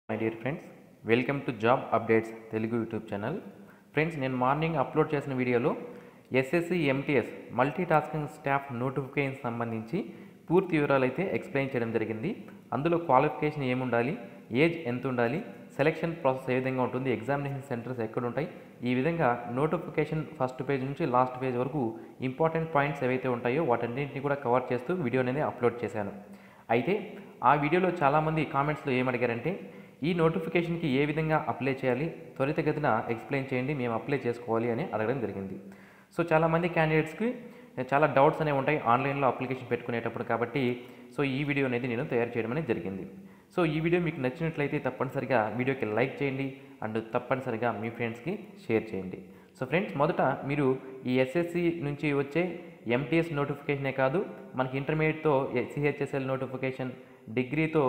my dear friends welcome to job updates Telugu YouTube channel friends నేను morning upload చేసిన వీడియోలో SSC MTS multi tasking staff notification సంబంధించి పూర్తి వివరాలు అయితే ఎక్స్ప్లెయిన్ చేయడం జరిగింది అందులో క్వాలిఫికేషన్ ఏముండాలి ఏజ్ ఎంత ఉండాలి సెలక్షన్ ప్రాసెస్ ఏ విధంగా ఉంటుంది ఎగ్జామినేషన్ సెంటర్స్ ఎక్కడ ఉంటాయి ఈ విధంగా నోటిఫికేషన్ ఫస్ట్ పేజ్ నుంచి లాస్ట్ పేజ్ వరకు ఇంపార్టెంట్ పాయింట్స్ ఏవైతే ఉంటాయో వాటన్నింటినీ కూడా కవర్ చేస్తూ వీడియో అనేది అప్లోడ్ చేశాను అయితే ఆ వీడియోలో చాలామంది కామెంట్స్లో ఏమడిగారంటే ఈ నోటిఫికేషన్కి ఏ విధంగా అప్లై చేయాలి త్వరితగతిన ఎక్స్ప్లెయిన్ చేయండి మేము అప్లై చేసుకోవాలి అని అడగడం జరిగింది సో చాలామంది క్యాండిడేట్స్కి చాలా డౌట్స్ అనేవి ఉంటాయి ఆన్లైన్లో అప్లికేషన్ పెట్టుకునేటప్పుడు కాబట్టి సో ఈ వీడియో అనేది నేను తయారు చేయడం అనేది జరిగింది సో ఈ వీడియో మీకు నచ్చినట్లయితే తప్పనిసరిగా వీడియోకి లైక్ చేయండి అండ్ తప్పనిసరిగా మీ ఫ్రెండ్స్కి షేర్ చేయండి సో ఫ్రెండ్స్ మొదట మీరు ఈ ఎస్ఎస్సి నుంచి వచ్చే ఎంటీఎస్ నోటిఫికేషనే కాదు మనకి ఇంటర్మీడియట్తో సిహెచ్ఎస్ఎల్ నోటిఫికేషన్ డిగ్రీతో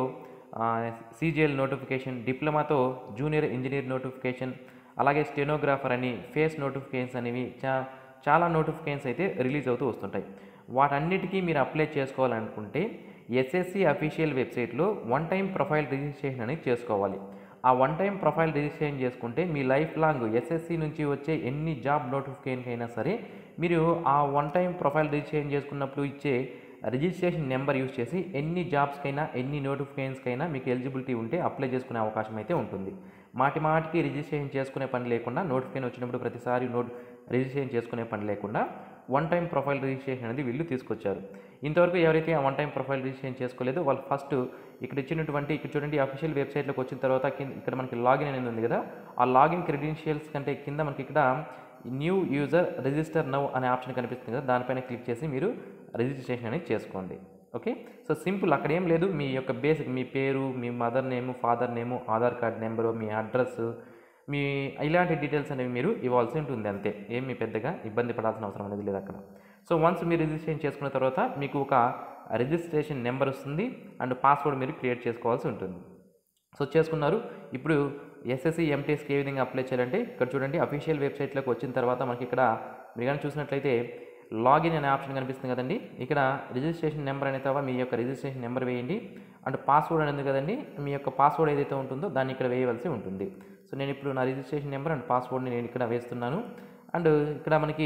సీజీఎల్ నోటిఫికేషన్ డిప్లొమాతో జూనియర్ ఇంజనీర్ నోటిఫికేషన్ అలాగే స్టెనోగ్రాఫర్ అని ఫేస్ నోటిఫికేషన్స్ అనేవి చా చాలా నోటిఫికేషన్స్ అయితే రిలీజ్ అవుతూ వస్తుంటాయి వాటన్నిటికీ మీరు అప్లై చేసుకోవాలనుకుంటే ఎస్ఎస్సి అఫీషియల్ వెబ్సైట్లో వన్ టైం ప్రొఫైల్ రిజిస్ట్రేషన్ అనేది చేసుకోవాలి ఆ వన్ టైం ప్రొఫైల్ రిజిస్ట్రేషన్ చేసుకుంటే మీ లైఫ్ లాంగ్ ఎస్ఎస్సి నుంచి వచ్చే ఎన్ని జాబ్ నోటిఫికేషన్కి అయినా సరే మీరు ఆ వన్ టైం ప్రొఫైల్ రిజిస్ట్రేషన్ చేసుకున్నప్పుడు ఇచ్చే రిజిస్ట్రేషన్ నెంబర్ యూస్ చేసి ఎన్ని జాబ్స్కైనా ఎన్ని నోటిఫికేషన్స్కైనా మీకు ఎలిజిబిలిటీ ఉంటే అప్లై చేసుకునే అవకాశం అయితే ఉంటుంది మాటి మాటికి రిజిస్ట్రేషన్ చేసుకునే పని లేకుండా నోటిఫికేషన్ వచ్చినప్పుడు ప్రతిసారి నోట్ రిజిస్ట్రేషన్ చేసుకునే పని లేకుండా వన్ టైం ప్రొఫైల్ రిజిస్ట్రేషన్ అనేది వీళ్ళు తీసుకొచ్చారు ఇంతవరకు ఎవరైతే ఆ వన్ టైం ప్రొఫైల్ రిజిస్ట్రేషన్ చేసుకోలేదో వాళ్ళు ఫస్ట్ ఇక్కడ ఇచ్చినటువంటి ఇక్కడ చూడండి అఫీషియల్ వెబ్సైట్లోకి వచ్చిన తర్వాత కింద ఇక్కడ మనకి లాగిన్ అనేది ఉంది కదా ఆ లాగిన్ క్రెడెన్షియల్స్ కంటే కింద మనకి ఇక్కడ న్యూ యూజర్ రిజిస్టర్ నవ్ అనే ఆప్షన్ కనిపిస్తుంది కదా దానిపైన క్లిక్ చేసి మీరు రిజిస్ట్రేషన్ అనేది చేసుకోండి ఓకే సో సింపుల్ అక్కడ ఏం లేదు మీ యొక్క బేసిక్ మీ పేరు మీ mother name father name Aadhaar card number మీ అడ్రస్ మీ ఇలాంటి డీటెయిల్స్ అనేవి మీరు ఇవ్వాల్సి ఉంటుంది అంతే ఏం మీ పెద్దగా ఇబ్బంది పడాల్సిన అవసరం అనేది లేదు అక్కడ సో వన్స్ మీరు రిజిస్ట్రేషన్ చేసుకున్న తర్వాత మీకు ఒక రిజిస్ట్రేషన్ నెంబర్ వస్తుంది అండ్ పాస్వర్డ్ మీరు క్రియేట్ చేసుకోవాల్సి ఉంటుంది సో చేసుకున్నారు ఇప్పుడు ఎస్ఎస్సి ఎంటీఎస్కి ఏ విధంగా అప్లై చేయాలంటే ఇక్కడ చూడండి అఫీషియల్ వెబ్సైట్లోకి వచ్చిన తర్వాత మనకి ఇక్కడ మీరు కానీ చూసినట్లయితే లాగిన్ అనే ఆప్షన్ కనిపిస్తుంది కదండి ఇక్కడ రిజిస్ట్రేషన్ నెంబర్ అనే తర్వాత మీ యొక్క రిజిస్ట్రేషన్ నెంబర్ వేయండి అండ్ పాస్వర్డ్ అనేది కదండి మీ యొక్క పాస్వర్డ్ ఏదైతే ఉంటుందో దాన్ని ఇక్కడ వేయవలసి ఉంటుంది సో నేను ఇప్పుడు నా రిజిస్ట్రేషన్ నెంబర్ అండ్ పాస్వర్డ్ని నేను ఇక్కడ వేస్తున్నాను అండ్ ఇక్కడ మనకి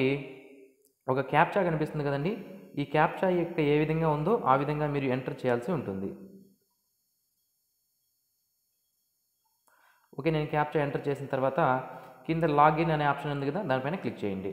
ఒక క్యాప్చా కనిపిస్తుంది కదండి ఈ క్యాప్చా యొక్క ఏ విధంగా ఉందో ఆ విధంగా మీరు ఎంటర్ చేయాల్సి ఉంటుంది ఓకే నేను క్యాప్చా ఎంటర్ చేసిన తర్వాత కింద లాగిన్ అనే ఆప్షన్ ఉంది కదా దానిపైన క్లిక్ చేయండి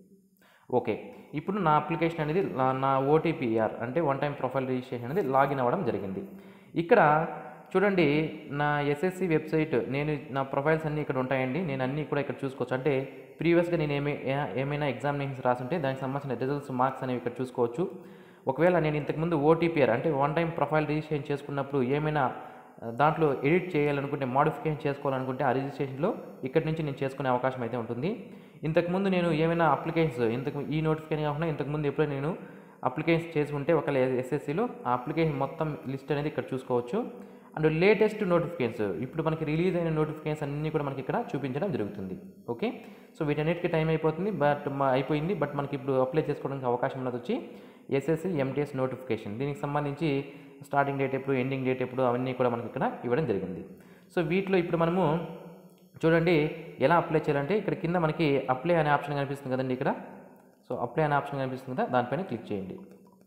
ఓకే ఇప్పుడు నా అప్లికేషన్ అనేది నా- నా ఓటీపీఆర్ అంటే వన్ టైం ప్రొఫైల్ రిజిస్ట్రేషన్ అనేది లాగిన్ అవ్వడం జరిగింది ఇక్కడ చూడండి నా ఎస్ఎస్సి వెబ్సైట్ నేను నా ప్రొఫైల్స్ అన్నీ ఇక్కడ ఉంటాయండి నేను అన్నీ కూడా ఇక్కడ చూసుకోవచ్చు అంటే ప్రీవియస్గా నేను ఏమే ఏ- ఏమైనా ఎగ్జామినేషన్స్ రాసుంటే దానికి సంబంధించిన రిజల్ట్స్ మార్క్స్ అనేవి ఇక్కడ చూసుకోవచ్చు ఒకవేళ నేను ఇంతకుముందు ఓటీపీఆర్ అంటే వన్ టైం ప్రొఫైల్ రిజిస్ట్రేషన్ చేసుకున్నప్పుడు ఏమైనా ఆ, దాంట్లో ఎడిట్ చేయాలనుకుంటే మాడిఫికేషన్ చేసుకోవాలనుకుంటే ఆ రిజిస్ట్రేషన్లో ఇక్కడి నుంచి నేను చేసుకునే అవకాశం అయితే ఉంటుంది ఇంతకుముందు నేను ఏమైనా అప్లికేషన్స్ ఇంతకు ఈ నోటిఫికేషన్ కాకుండా ఇంతకుముందు ఎప్పుడైనా నేను అప్లికేషన్స్ చేసి ఉంటే ఒకవేళ ఎస్ఎస్సిలో ఆ అప్లికేషన్ మొత్తం లిస్ట్ అనేది ఇక్కడ చూసుకోవచ్చు అండ్ లేటెస్ట్ నోటిఫికేషన్స్ ఇప్పుడు మనకి రిలీజ్ అయిన నోటిఫికేషన్స్ అన్నీ కూడా మనకి ఇక్కడ చూపించడం జరుగుతుంది ఓకే సో వీటన్నిటికీ టైం అయిపోతుంది బట్ మా అయిపోయింది బట్ మనకి ఇప్పుడు అప్లై చేసుకోవడానికి అవకాశం ఉన్నది వచ్చి ఎస్ఎస్సి ఎంటీఎస్ నోటిఫికేషన్ దీనికి సంబంధించి స్టార్టింగ్ డేట్ ఎప్పుడు ఎండింగ్ డేట్ ఎప్పుడు అవన్నీ కూడా మనకి ఇక్కడ ఇవ్వడం జరిగింది సో వీటిలో ఇప్పుడు మనము చూడండి ఎలా అప్లై చేయాలంటే ఇక్కడ కింద మనకి అప్లై అనే ఆప్షన్ కనిపిస్తుంది కదండి ఇక్కడ సో అప్లై అనే ఆప్షన్ కనిపిస్తుంది కదా దానిపైన క్లిక్ చేయండి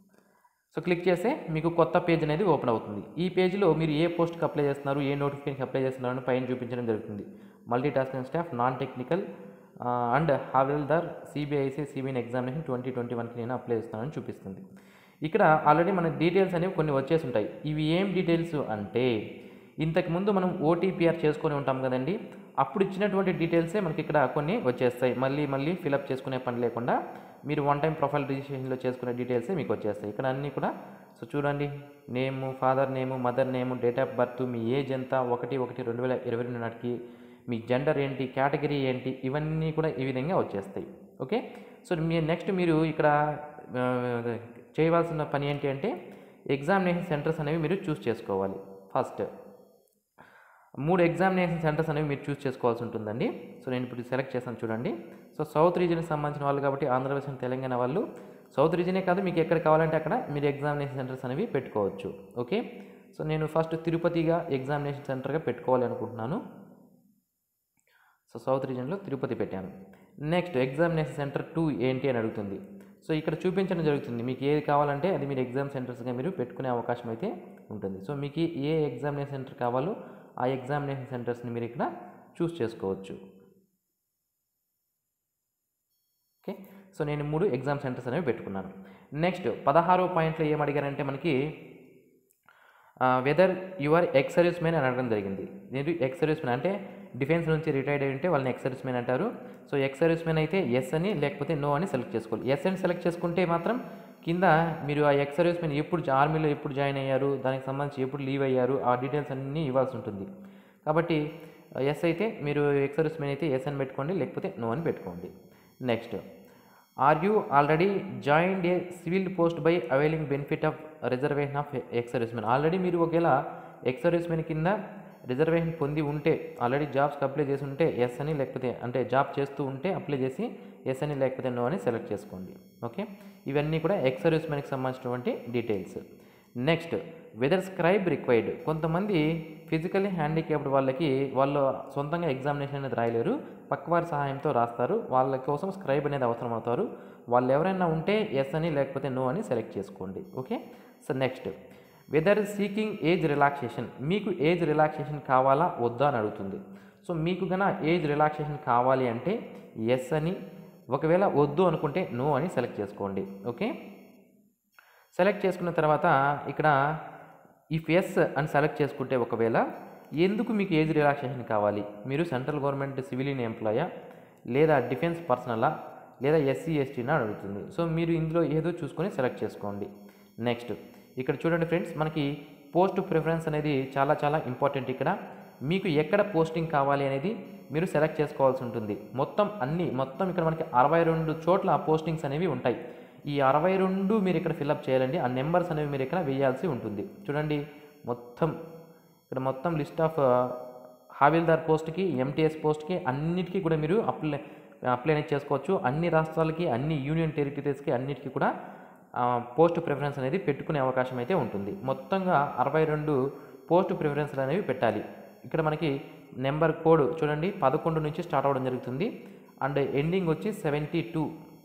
సో క్లిక్ చేస్తే మీకు కొత్త పేజ్ అనేది ఓపెన్ అవుతుంది ఈ పేజ్లో మీరు ఏ పోస్ట్కి అప్లై చేస్తున్నారు ఏ నోటిఫికేషన్కి అప్లై చేస్తున్నారు అని పైన చూపించడం జరుగుతుంది multi tasking staff non technical and హావిల్దార్ CBIC CBN examination twenty twenty వన్కి నేను అప్లై చేస్తున్నానని చూపిస్తుంది ఇక్కడ ఆల్రెడీ మన డీటెయిల్స్ అనేవి కొన్ని వచ్చేసి ఉంటాయి ఇవి ఏం డీటెయిల్స్ అంటే ఇంతకుముందు మనం ఓటీపీఆర్ చేసుకొని ఉంటాం కదండి అప్పుడు ఇచ్చినటువంటి డీటెయిల్సే మనకి ఇక్కడ కొన్ని వచ్చేస్తాయి మళ్ళీ మళ్ళీ ఫిలప్ చేసుకునే పని లేకుండా మీరు వన్ టైం ప్రొఫైల్ రిజిస్ట్రేషన్లో చేసుకునే డీటెయిల్సే మీకు వచ్చేస్తాయి ఇక్కడ అన్నీ కూడా సో చూడండి name father name mother name date of birth మీ ఏజ్ ఎంత ఒకటి ఒకటి రెండు వేల ఇరవై రెండు నాటికి మీ జెండర్ ఏంటి కేటగిరీ ఏంటి ఇవన్నీ కూడా ఈ విధంగా వచ్చేస్తాయి ఓకే సో మీ నెక్స్ట్ మీరు ఇక్కడ ఆ, చేయవలసిన పని ఏంటి అంటే ఎగ్జామినేషన్ సెంటర్స్ అనేవి మీరు చూస్ చేసుకోవాలి ఫస్ట్ మూడు ఎగ్జామినేషన్ సెంటర్స్ అనేవి మీరు చూస్ చేసుకోవాల్సి ఉంటుందండి సో నేను ఇప్పుడు సెలెక్ట్ చేశాను చూడండి సో సౌత్ రీజన్కి సంబంధించిన వాళ్ళు కాబట్టి ఆంధ్రప్రదేశ్ and తెలంగాణ వాళ్ళు సౌత్ రీజనే కాదు మీకు ఎక్కడ కావాలంటే అక్కడ మీరు ఎగ్జామినేషన్ సెంటర్స్ అనేవి పెట్టుకోవచ్చు ఓకే సో నేను ఫస్ట్ తిరుపతిగా ఎగ్జామినేషన్ సెంటర్గా పెట్టుకోవాలి అనుకుంటున్నాను సో సౌత్ రీజన్లో తిరుపతి పెట్టాను నెక్స్ట్ ఎగ్జామినేషన్ సెంటర్ టూ ఏంటి అని అడుగుతుంది సో ఇక్కడ చూపించడం జరుగుతుంది మీకు ఏది కావాలంటే అది మీరు ఎగ్జామ్ సెంటర్స్గా మీరు పెట్టుకునే అవకాశం అయితే ఉంటుంది సో మీకు ఏ ఎగ్జామినేషన్ సెంటర్ కావాలో ఆ ఎగ్జామినేషన్ సెంటర్స్ని మీరు ఇక్కడ చూస్ చేసుకోవచ్చు ఓకే సో నేను మూడు ఎగ్జామ్ సెంటర్స్ అనేవి పెట్టుకున్నాను నెక్స్ట్ పదహారో పాయింట్లో ఏం అడిగారంటే మనకి whether your ex service men అని అడగడం జరిగింది నేను ఎక్స్ సర్వీస్ మెన్ అంటే డిఫెన్స్ నుంచి రిటైర్డ్ అయి ఉంటే వాళ్ళని ఎక్స్ సర్వీస్ మెన్ అంటారు సో ఎక్స్ సర్వీస్ మెన్ అయితే ఎస్ అని లేకపోతే నో అని సెలెక్ట్ చేసుకోవాలి ఎస్ అని సెలెక్ట్ చేసుకుంటే మాత్రం కింద మీరు ఆ ఎక్స్ సర్వీస్ మెన్ ఎప్పుడు ఆర్మీలో ఎప్పుడు జాయిన్ అయ్యారు దానికి సంబంధించి ఎప్పుడు లీవ్ అయ్యారు ఆ డీటెయిల్స్ అన్నీ ఇవ్వాల్సి ఉంటుంది కాబట్టి ఎస్ అయితే మీరు ఎక్స్ సర్వీస్ మెన్ అయితే ఎస్ అని పెట్టుకోండి లేకపోతే నో అని పెట్టుకోండి next are you already joined a civil post by availing benefit of reservation of ex servicemen already మీరు ఒకవేళ ఎక్స్ సర్వీస్మెన్ కింద రిజర్వేషన్ పొంది ఉంటే ఆల్రెడీ జాబ్స్కి అప్లై చేసి ఉంటే ఎస్ అని లేకపోతే అంటే జాబ్ చేస్తూ ఉంటే అప్లై చేసి ఎస్ అని లేకపోతే నో అని సెలెక్ట్ చేసుకోండి ఓకే ఇవన్నీ కూడా ఎక్స్ సర్వీస్మెన్కి సంబంధించినటువంటి details next whether scribe required కొంతమంది ఫిజికల్లీ హ్యాండిక్యాప్డ్ వాళ్ళకి వాళ్ళు సొంతంగా ఎగ్జామినేషన్ అనేది రాయలేరు పక్కవారి సహాయంతో రాస్తారు వాళ్ళ కోసం స్క్రైబ్ అనేది అవసరం అవుతారు వాళ్ళు ఎవరైనా ఉంటే ఎస్ అని లేకపోతే నో అని సెలెక్ట్ చేసుకోండి okay so next whether seeking age relaxation మీకు ఏజ్ రిలాక్సేషన్ కావాలా వద్దా అని అడుగుతుంది సో మీకు గన ఏజ్ రిలాక్సేషన్ కావాలి అంటే ఎస్ అని ఒకవేళ వద్దు అనుకుంటే నో అని సెలెక్ట్ చేసుకోండి ఓకే సెలెక్ట్ చేసుకున్న తర్వాత ఇక్కడ ఇఫ్ ఎస్ అని సెలెక్ట్ చేసుకుంటే ఒకవేళ ఎందుకు మీకు ఏజ్ రిలాక్సేషన్ కావాలి మీరు సెంట్రల్ గవర్నమెంట్ సివిలియన్ ఎంప్లాయా లేదా డిఫెన్స్ పర్సనలా లేదా ఎస్సీ ఎస్టీనా అడుగుతుంది సో మీరు ఇందులో ఏదో చూసుకొని సెలెక్ట్ చేసుకోండి నెక్స్ట్ ఇక్కడ చూడండి ఫ్రెండ్స్ మనకి పోస్ట్ ప్రిఫరెన్స్ అనేది చాలా చాలా ఇంపార్టెంట్ ఇక్కడ మీకు ఎక్కడ పోస్టింగ్ కావాలి అనేది మీరు సెలెక్ట్ చేసుకోవాల్సి ఉంటుంది మొత్తం అన్ని మొత్తం ఇక్కడ మనకి అరవై రెండు చోట్ల ఆ పోస్టింగ్స్ అనేవి ఉంటాయి ఈ అరవై రెండు మీరు ఇక్కడ ఫిల్అప్ చేయాలండి ఆ నెంబర్స్ అనేవి మీరు ఇక్కడ వేయాల్సి ఉంటుంది చూడండి మొత్తం ఇక్కడ మొత్తం లిస్ట్ ఆఫ్ హావిల్దార్ పోస్ట్కి ఎంటీఎస్ పోస్ట్కి అన్నిటికీ కూడా మీరు అప్లై అప్లై అనేది చేసుకోవచ్చు అన్ని రాష్ట్రాలకి అన్ని యూనియన్ టెరిటరీస్కి అన్నిటికీ కూడా పోస్ట్ ప్రిఫరెన్స్ అనేది పెట్టుకునే అవకాశం అయితే ఉంటుంది మొత్తంగా అరవై రెండు పోస్ట్ ప్రిఫరెన్స్లు అనేవి పెట్టాలి ఇక్కడ మనకి నెంబర్ కోడ్ చూడండి పదకొండు నుంచి స్టార్ట్ అవ్వడం జరుగుతుంది అండ్ ఎండింగ్ వచ్చి seventy two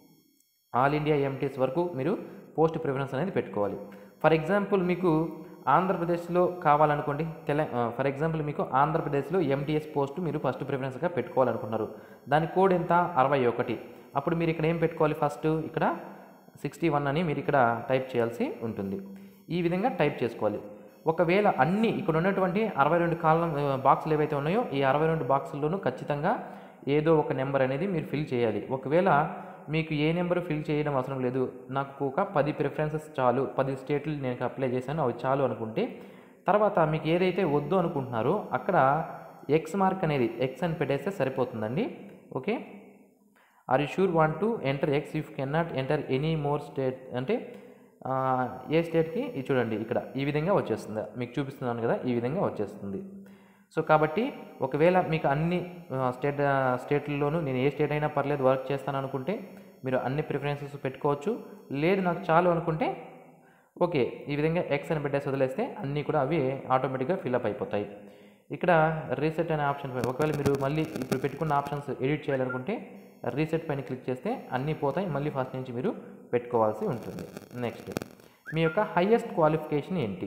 all India MTS వరకు మీరు పోస్ట్ ప్రిఫరెన్స్ అనేది పెట్టుకోవాలి ఫర్ ఎగ్జాంపుల్ మీకు ఆంధ్రప్రదేశ్లో కావాలనుకోండి తెల ఫర్ ఎగ్జాంపుల్ మీకు ఆంధ్రప్రదేశ్లో ఎంటీఎస్ పోస్ట్ మీరు ఫస్ట్ ప్రిఫరెన్స్గా పెట్టుకోవాలనుకున్నారు దాని కోడ్ ఎంత అరవై ఒకటి అప్పుడు మీరు ఇక్కడ ఏం పెట్టుకోవాలి ఫస్ట్ ఇక్కడ సిక్స్టీ వన్ అని మీరు ఇక్కడ టైప్ చేయాల్సి ఉంటుంది ఈ విధంగా టైప్ చేసుకోవాలి ఒకవేళ అన్ని ఇక్కడ ఉన్నటువంటి అరవై రెండు కాలం బాక్సులు ఏవైతే ఉన్నాయో ఈ అరవై రెండు బాక్సుల్లోనూ ఖచ్చితంగా ఏదో ఒక నెంబర్ అనేది మీరు ఫిల్ చేయాలి ఒకవేళ మీకు ఏ నెంబర్ ఫిల్ చేయడం అవసరం లేదు నాకు ఒక పది ప్రిఫరెన్సెస్ చాలు పది స్టేట్లు నేను అప్లై చేశాను అవి చాలు అనుకుంటే తర్వాత మీకు ఏదైతే వద్దు అనుకుంటున్నారో అక్కడ ఎక్స్ మార్క్ అనేది ఎక్స్ అని పెట్టేస్తే సరిపోతుందండి okay are you sure want to enter ex if can not enter any more state అంటే ఆ, ఏ స్టేట్కి ఇది చూడండి ఇక్కడ ఈ విధంగా వచ్చేస్తుంది మీకు చూపిస్తున్నాను కదా ఈ విధంగా వచ్చేస్తుంది సో కాబట్టి ఒకవేళ మీకు అన్ని ఆ, స్టేట్ ఆ, స్టేట్లలోనూ నేను ఏ స్టేట్ అయినా పర్లేదు వర్క్ చేస్తాను అనుకుంటే మీరు అన్ని ప్రిఫరెన్సెస్ పెట్టుకోవచ్చు లేదు నాకు చాలు అనుకుంటే ఓకే ఈ విధంగా ఎక్స్ అని పెట్టేసి వదిలేస్తే అన్నీ కూడా అవి ఆటోమేటిక్గా ఫిల్అప్ అయిపోతాయి ఇక్కడ రీసెట్ అనే ఆప్షన్ పై- ఒకవేళ మీరు మళ్ళీ ఇప్పుడు పెట్టుకున్న ఆప్షన్స్ ఎడిట్ చేయాలనుకుంటే రీసెట్ పైన క్లిక్ చేస్తే అన్నీ పోతాయి మళ్ళీ ఫస్ట్ నుంచి మీరు పెట్టుకోవాల్సి ఉంటుంది నెక్స్ట్ మీ యొక్క హయ్యెస్ట్ క్వాలిఫికేషన్ ఏంటి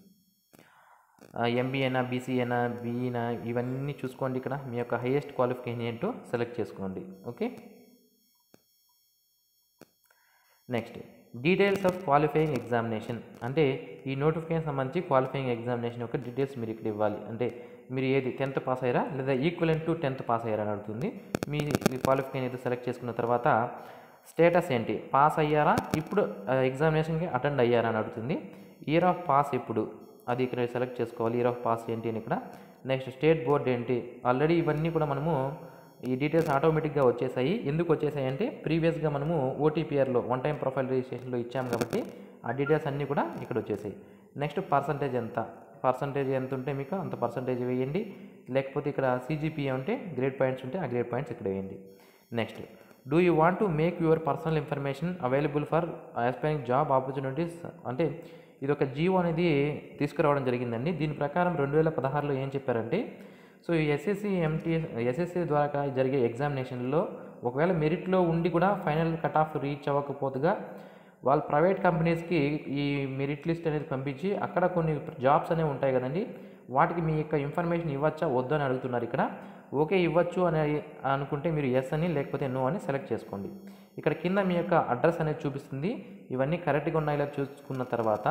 ఎంబీఏనా బీసీఏనా బీఈనా ఇవన్నీ చూసుకోండి ఇక్కడ మీ యొక్క హైయెస్ట్ క్వాలిఫికేషన్ ఏంటో సెలెక్ట్ చేసుకోండి okay next details of qualifying examination అంటే ఈ నోటిఫికేషన్ సంబంధించి క్వాలిఫైయింగ్ ఎగ్జామినేషన్ యొక్క డీటెయిల్స్ మీరు ఇక్కడ ఇవ్వాలి అంటే మీరు ఏది టెన్త్ పాస్ అయ్యారా లేదా ఈక్వలెంట్ టు టెన్త్ పాస్ అయ్యారా అని అడుగుతుంది మీ క్వాలిఫికేషన్ ఏదో సెలెక్ట్ చేసుకున్న తర్వాత స్టేటస్ ఏంటి పాస్ అయ్యారా ఇప్పుడు ఎగ్జామినేషన్కి అటెండ్ అయ్యారా అని అడుగుతుంది ఇయర్ ఆఫ్ పాస్ ఎప్పుడు అది ఇక్కడ సెలెక్ట్ చేసుకోవాలి ఇయర్ ఆఫ్ పాస్ ఏంటి అని ఇక్కడ నెక్స్ట్ స్టేట్ బోర్డ్ ఏంటి ఆల్రెడీ ఇవన్నీ కూడా మనము ఈ డీటెయిల్స్ ఆటోమేటిక్గా వచ్చేసాయి ఎందుకు వచ్చేసాయి అంటే ప్రీవియస్గా మనము ఓటీపీఆర్లో వన్ టైం ప్రొఫైల్ రిజిస్ట్రేషన్లో ఇచ్చాం కాబట్టి ఆ డీటెయిల్స్ అన్నీ కూడా ఇక్కడ వచ్చేసాయి నెక్స్ట్ పర్సంటేజ్ ఎంత పర్సంటేజ్ ఎంత ఉంటే మీకు అంత పర్సంటేజ్ వేయండి లేకపోతే ఇక్కడ సీజీపీఏ ఉంటే గ్రేడ్ పాయింట్స్ ఉంటే ఆ గ్రేడ్ పాయింట్స్ ఇక్కడ వేయండి next do you want to make your personal information available for aspiring job opportunities అంటే ఇది ఒక జీవో అనేది తీసుకురావడం జరిగిందండి దీని ప్రకారం రెండు వేల పదహారులో ఏం చెప్పారంటే సో ఈ ఎస్ఎస్సి ఎంటీఎస్ ఎస్ఎస్సి ద్వారా జరిగే ఎగ్జామినేషన్లో ఒకవేళ మెరిట్లో ఉండి కూడా ఫైనల్ కట్ ఆఫ్ రీచ్ అవ్వకపోతేగా వాళ్ళు ప్రైవేట్ కంపెనీస్కి ఈ మెరిట్ లిస్ట్ అనేది పంపించి అక్కడ కొన్ని జాబ్స్ అనేవి ఉంటాయి కదండి వాటికి మీ యొక్క ఇన్ఫర్మేషన్ ఇవ్వచ్చా వద్దు అని అడుగుతున్నారు ఇక్కడ ఓకే ఇవ్వచ్చు అని అనుకుంటే మీరు ఎస్ అని లేకపోతే నో అని సెలెక్ట్ చేసుకోండి ఇక్కడ కింద మీ యొక్క అడ్రస్ అనేది చూపిస్తుంది ఇవన్నీ కరెక్ట్గా ఉన్నాయో లేదో చూసుకున్న తర్వాత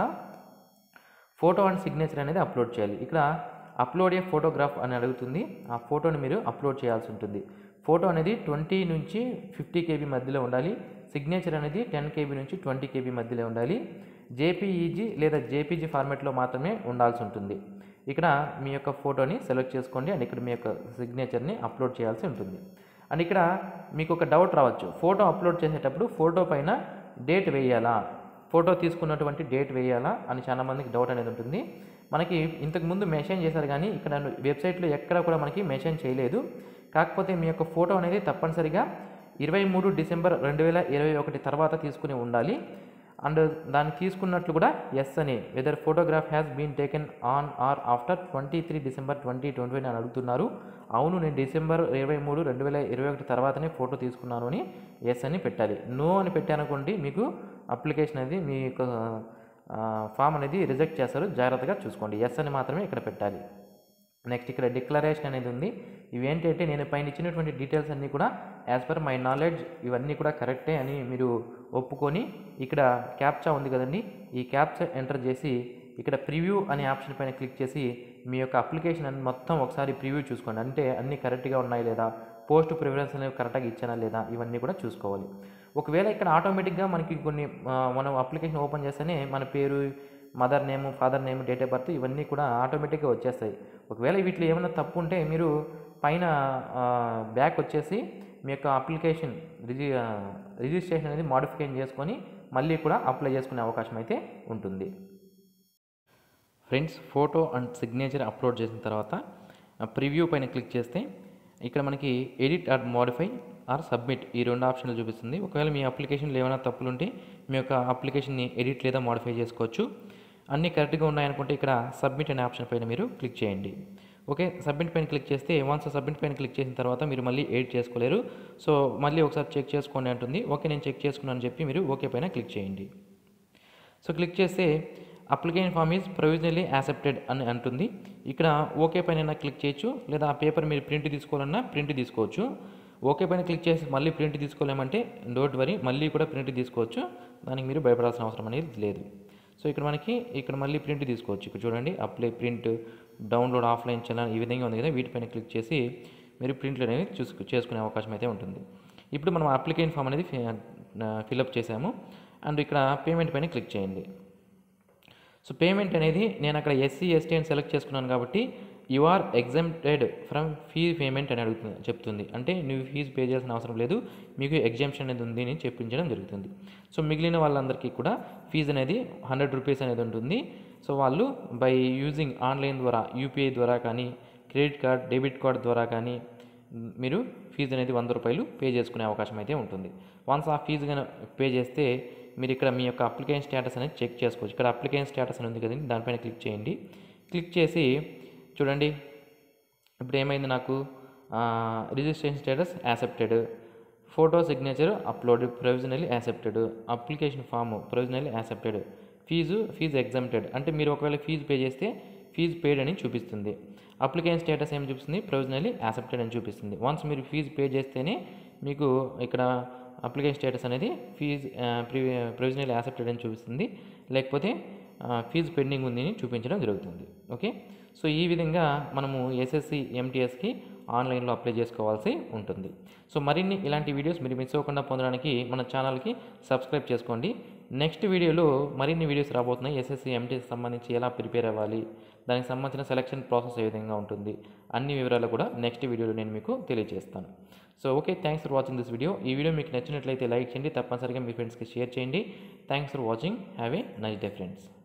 ఫోటో అండ్ సిగ్నేచర్ అనేది అప్లోడ్ చేయాలి ఇక్కడ అప్లోడ్ ఏ ఫోటోగ్రాఫ్ అని అడుగుతుంది ఆ ఫోటోని మీరు అప్లోడ్ చేయాల్సి ఉంటుంది ఫోటో అనేది ట్వంటీ నుంచి ఫిఫ్టీ కేబీ మధ్యలో ఉండాలి సిగ్నేచర్ అనేది టెన్ కేబీ నుంచి ట్వంటీ కేబీ మధ్యలో ఉండాలి జేపీఈజీ లేదా జేపీజీ ఫార్మాట్లో మాత్రమే ఉండాల్సి ఉంటుంది ఇక్కడ మీ యొక్క ఫోటోని సెలెక్ట్ చేసుకోండి అండ్ ఇక్కడ మీ యొక్క సిగ్నేచర్ని అప్లోడ్ చేయాల్సి ఉంటుంది అండ్ ఇక్కడ మీకు ఒక డౌట్ రావచ్చు ఫోటో అప్లోడ్ చేసేటప్పుడు ఫోటో పైన డేట్ వేయాలా ఫోటో తీసుకున్నటువంటి డేట్ వేయాలా అని చాలా మందికి డౌట్ అనేది ఉంటుంది మనకి ఇంతకు ముందు మెన్షన్ చేశారు కానీ ఇక్కడ వెబ్సైట్లో ఎక్కడ కూడా మనకి మెన్షన్ చేయలేదు కాకపోతే మీ యొక్క ఫోటో అనేది తప్పనిసరిగా ఇరవై మూడు డిసెంబర్ రెండు వేల ఇరవై ఒకటి తర్వాత తీసుకుని ఉండాలి అండ్ దాన్ని తీసుకున్నట్లు కూడా ఎస్ అని whether photograph has been taken on or after twenty three December twenty twenty అని అడుగుతున్నారు అవును నేను డిసెంబర్ ఇరవై మూడు రెండు వేల ఇరవై ఒకటి తర్వాతనే ఫోటో తీసుకున్నాను అని ఎస్ అని పెట్టాలి నో అని పెట్టానుకోండి మీకు అప్లికేషన్ అనేది మీ యొక్క ఫామ్ అనేది రిజెక్ట్ చేస్తారు జాగ్రత్తగా చూసుకోండి ఎస్ అని మాత్రమే ఇక్కడ పెట్టాలి నెక్స్ట్ ఇక్కడ డిక్లరేషన్ అనేది ఉంది ఇవేంటంటే నేను పైన ఇచ్చినటువంటి డీటెయిల్స్ అన్నీ కూడా యాజ్ పర్ మై నాలెడ్జ్ ఇవన్నీ కూడా కరెక్టే అని మీరు ఒప్పుకొని ఇక్కడ క్యాప్చా ఉంది కదండి ఈ క్యాప్చా ఎంటర్ చేసి ఇక్కడ ప్రివ్యూ అనే ఆప్షన్ పైన క్లిక్ చేసి మీ యొక్క అప్లికేషన్ అని మొత్తం ఒకసారి ప్రివ్యూ చూసుకోండి అంటే అన్నీ కరెక్ట్గా ఉన్నాయి లేదా పోస్ట్ ప్రిఫరెన్స్ అనేవి కరెక్ట్గా ఇచ్చానా లేదా ఇవన్నీ కూడా చూసుకోవాలి ఒకవేళ ఇక్కడ ఆటోమేటిక్గా మనకి కొన్ని ఆ, మనం అప్లికేషన్ ఓపెన్ చేస్తేనే మన పేరు mother name father name date of birth ఇవన్నీ కూడా ఆటోమేటిక్గా వచ్చేస్తాయి ఒకవేళ వీటిలో ఏమైనా తప్పు ఉంటే మీరు పైన బ్యాక్ వచ్చేసి మీ యొక్క అప్లికేషన్ రిజి ఆ, రిజిస్ట్రేషన్ అనేది మాడిఫికేషన్ చేసుకొని మళ్ళీ కూడా అప్లై చేసుకునే అవకాశం అయితే ఉంటుంది friends photo and signature upload చేసిన తర్వాత ప్రివ్యూ పైన క్లిక్ చేస్తే ఇక్కడ మనకి edit or modify or submit ఈ రెండు ఆప్షన్లు చూపిస్తుంది ఒకవేళ మీ అప్లికేషన్లో ఏమైనా తప్పులు ఉంటే మీ యొక్క అప్లికేషన్ని ఎడిట్ లేదా మోడిఫై చేసుకోవచ్చు అన్నీ కరెక్ట్గా ఉన్నాయనుకుంటే ఇక్కడ సబ్మిట్ అనే ఆప్షన్ పైన మీరు క్లిక్ చేయండి ఓకే సబ్మిట్ పైన క్లిక్ చేస్తే వన్స్ సబ్మిట్ పైన క్లిక్ చేసిన తర్వాత మీరు మళ్ళీ ఎడిట్ చేసుకోలేరు సో మళ్ళీ ఒకసారి చెక్ చేసుకోండి అంటుంది ఓకే నేను చెక్ చేసుకున్నాను అని చెప్పి మీరు ఓకే పైన క్లిక్ చేయండి సో క్లిక్ చేస్తే application form is provisionally accepted అని అంటుంది ఇక్కడ ఓకే పైన క్లిక్ చేయొచ్చు లేదా ఆ పేపర్ మీరు ప్రింట్ తీసుకోవాలన్నా ప్రింట్ తీసుకోవచ్చు ఓకే పైన క్లిక్ చేసి మళ్ళీ ప్రింట్ తీసుకోలేమంటే డోంట్ వరీ మళ్ళీ కూడా ప్రింట్ తీసుకోవచ్చు దానికి మీరు భయపడాల్సిన అవసరం అనేది లేదు సో ఇక్కడ మనకి ఇక్కడ మళ్ళీ ప్రింట్ తీసుకోవచ్చు ఇక్కడ చూడండి apply print download offline channel ఈ విధంగా ఉంది కదా వీటిపైన క్లిక్ చేసి మీరు ప్రింట్లు అనేవి చూసు చేసుకునే అవకాశం అయితే ఉంటుంది ఇప్పుడు మనం అప్లికేషన్ ఫామ్ అనేది ఫిలప్ చేసాము అండ్ ఇక్కడ పేమెంట్ పైన క్లిక్ చేయండి సో పేమెంట్ అనేది నేను అక్కడ ఎస్సీ ఎస్టీ అని సెలెక్ట్ చేసుకున్నాను కాబట్టి you are exempted from fee payment అని అడుగుతుంది చెప్తుంది అంటే నువ్వు ఫీజు పే చేయాల్సిన అవసరం లేదు మీకు ఎగ్జామ్షన్ అనేది ఉంది అని చెప్పించడం జరుగుతుంది సో మిగిలిన వాళ్ళందరికీ కూడా ఫీజు అనేది హండ్రెడ్ రూపీస్ అనేది ఉంటుంది సో వాళ్ళు బై యూజింగ్ ఆన్లైన్ ద్వారా యూపీఐ ద్వారా కానీ క్రెడిట్ కార్డ్ డెబిట్ కార్డ్ ద్వారా కానీ మ్, మీరు ఫీజు అనేది వంద రూపాయలు పే చేసుకునే అవకాశం అయితే ఉంటుంది వన్స్ ఆ ఫీజు కనుక పే చేస్తే మీరు ఇక్కడ మీ యొక్క అప్లికేషన్ స్టేటస్ అనేది చెక్ చేసుకోవచ్చు ఇక్కడ అప్లికేషన్ స్టేటస్ అని ఉంది కదండి దానిపైన క్లిక్ చేయండి క్లిక్ చేసి చూడండి ఇప్పుడు ఏమైంది నాకు registration status accepted photo signature upload provisionally accepted application form provisionally accepted fee fee exempted అంటే మీరు ఒకవేళ ఫీజు పే చేస్తే ఫీజు పేడ్ అని చూపిస్తుంది అప్లికేషన్ స్టేటస్ ఏం చూపిస్తుంది ప్రొవిజనల్లీ యాక్సెప్టెడ్ అని చూపిస్తుంది వన్స్ మీరు ఫీజు పే చేస్తేనే మీకు ఇక్కడ అప్లికేషన్ స్టేటస్ అనేది ఫీజు ప్రొవిజనల్ యాక్సెప్టెడ్ అని చూపిస్తుంది లేకపోతే ఫీజు పెండింగ్ ఉంది అని చూపించడం జరుగుతుంది ఓకే సో ఈ విధంగా మనము ఎస్ఎస్సి ఎంటీఎస్కి ఆన్లైన్లో అప్లై చేసుకోవాల్సి ఉంటుంది సో మరిన్ని ఇలాంటి వీడియోస్ మీరు మిస్ అవ్వకుండా పొందడానికి మన ఛానల్కి సబ్స్క్రైబ్ చేసుకోండి నెక్స్ట్ వీడియోలో మరిన్ని వీడియోస్ రాబోతున్నాయి ఎస్ఎస్సి ఎంటీఎస్ సంబంధించి ఎలా ప్రిపేర్ అవ్వాలి దానికి సంబంధించిన సెలక్షన్ ప్రాసెస్ ఏ విధంగా ఉంటుంది అన్ని వివరాలు కూడా నెక్స్ట్ వీడియోలో నేను మీకు తెలియజేస్తాను so okay thanks for watching this video ఈ వీడియో మీకు నచ్చినట్లయితే లైక్ చేయండి తప్పనిసరిగా మీ ఫ్రెండ్స్కి షేర్ చేయండి thanks for watching have a nice day friends